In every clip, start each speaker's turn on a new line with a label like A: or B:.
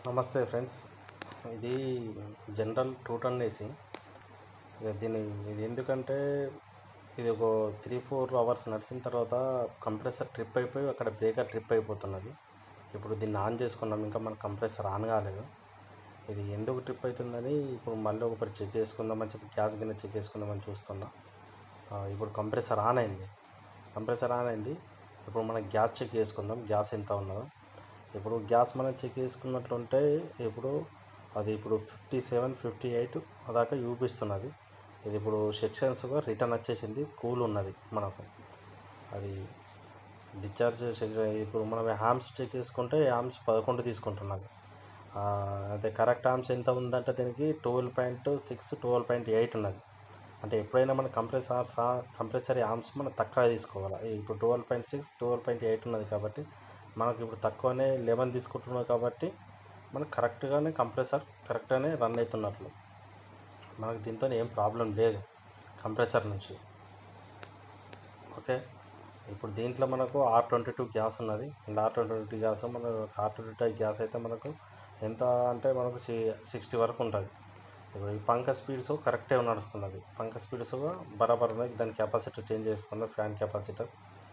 A: నమస్తే ఫ్రెండ్స్ ఇది general two ton AC ఇక దీని ఇది ఎందుకంటే ఇది ఒక త్రీ ఫోర్ అవర్స్ నడిచిన తర్వాత కంప్రెసర్ ట్రిప్ అయిపోయి అక్కడ బ్రేకర్ ట్రిప్ అయిపోతున్నది ఇప్పుడు దీన్ని ఆన్ చేసుకున్నాం ఇంకా మన కంప్రెసర్ ఆన్ కాలేదు ఇది ఎందుకు ట్రిప్ అవుతుందని ఇప్పుడు మళ్ళీ ఒకసారి చెక్ చేసుకుందామని చెప్పి గ్యాస్ గిన్నె చెక్ చేసుకుందామని చూస్తున్నా ఆ, ఇప్పుడు కంప్రెసర్ ఆన్ అయింది కంప్రెసర్ ఆన్ అయింది ఇప్పుడు మనం గ్యాస్ చెక్ చేసుకుందాం గ్యాస్ ఎంత ఉన్నదో ఇప్పుడు గ్యాస్ మనం చెక్ చేసుకున్నట్లుంటే ఇప్పుడు అది ఇప్పుడు ఫిఫ్టీ సెవెన్ ఫిఫ్టీ ఎయిట్ దాకా చూపిస్తున్నది ఇది ఇప్పుడు సెక్షన్స్గా రిటర్న్ వచ్చేసింది కూల్ ఉన్నది మనకు అది డిశ్చార్జ్ సెక్షన్ ఇప్పుడు మనం హ్యామ్స్ చెక్ చేసుకుంటే హ్యామ్స్ పదకొండు తీసుకుంటున్నది ఆ, అదే కరెక్ట్ హ్యామ్స్ ఎంత ఉందంటే దీనికి twelve point six twelve point eight ఉన్నది అంటే ఎప్పుడైనా మన కంప్రెసర్ కంప్రెసర్ ఆర్మ్స్ మనం తక్కువ తీసుకోవాలి ఇప్పుడు twelve point six twelve point eight ఉన్నది కాబట్టి మనకి ఇప్పుడు తక్కువనే లెవెన్ తీసుకుంటున్నాం కాబట్టి మనకు కరెక్ట్గానే కంప్రెసర్ కరెక్ట్గానే రన్ అవుతున్నట్లు మనకు దీంతో ఏం ప్రాబ్లం లేదు కంప్రెసర్ నుంచి ఓకే ఇప్పుడు దీంట్లో మనకు ఆర్ ట్వంటీ టూ గ్యాస్ ఉన్నది and R twenty two gas మన ఆర్ ట్వంటీ టూ గ్యాస్ అయితే మనకు ఎంత అంటే మనకు సి సిక్స్టీ వరకు ఉంటుంది ఇప్పుడు ఈ పంక స్పీడ్స్ కరెక్టే నడుస్తున్నది పంక స్పీడ్స్ బరాబర్ ఉన్నాయి దాని కెపాసిటర్ చేంజ్ చేసుకున్నాం ఫ్యాన్ కెపాసిటర్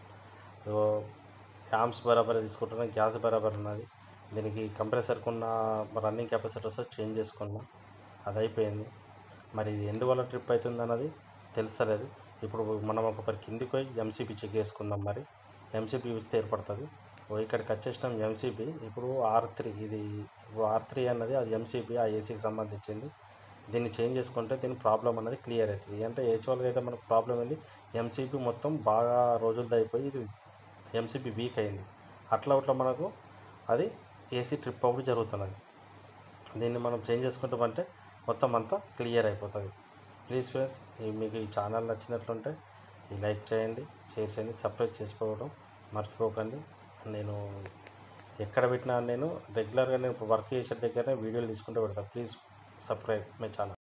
A: యామ్స్ బరాబర్ తీసుకుంటున్నాం గ్యాస్ బరాబర్ ఉన్నది దీనికి కంప్రెసర్కి ఉన్న రన్నింగ్ కెపాసిటర్స్ చేంజ్ చేసుకున్నాం అది అయిపోయింది మరి ఇది ఎందువల్ల ట్రిప్ అవుతుంది అన్నది తెలుస్తలేదు ఇప్పుడు మనం ఒకసారి కిందికి పోయి ఎంసీపీ చెక్ చేసుకుందాం మరి ఎంసీపీ చూస్తే ఏర్పడుతుంది ఓ ఇక్కడికి వచ్చేసినాం ఎంసీపీ ఇప్పుడు ఆర్ త్రీ ఇది ఇప్పుడు ఆర్ త్రీ అన్నది అది ఎంసీపీ ఆ ఏసీకి సంబంధించింది దీన్ని చేంజ్ చేసుకుంటే దీని ప్రాబ్లం అనేది క్లియర్ అవుతుంది అంటే యాక్చువల్గా అయితే మనకు ప్రాబ్లం ఏంది ఎంసీపీ మొత్తం బాగా రోజులది అయిపోయి ఇది ఎంసీపీ వీక్ అయింది అట్లా అట్లా మనకు అది ఏసీ ట్రిప్ అవుట్ జరుగుతున్నది దీన్ని మనం చేంజ్ చేసుకుంటామంటే మొత్తం అంతా క్లియర్ అయిపోతుంది ప్లీజ్ ఫ్రెండ్స్ ఈ మీకు ఈ ఛానల్ నచ్చినట్లుంటే ఈ లైక్ చేయండి షేర్ చేయండి సబ్స్క్రైబ్ చేసుకోవడం మర్చిపోకండి నేను ఎక్కడ పెట్టినా నేను రెగ్యులర్గా నేను వర్క్ చేసే దగ్గరనే వీడియోలు తీసుకుంటూ పెడతాను ప్లీజ్ సబ్స్క్రైబ్ మై ఛానల్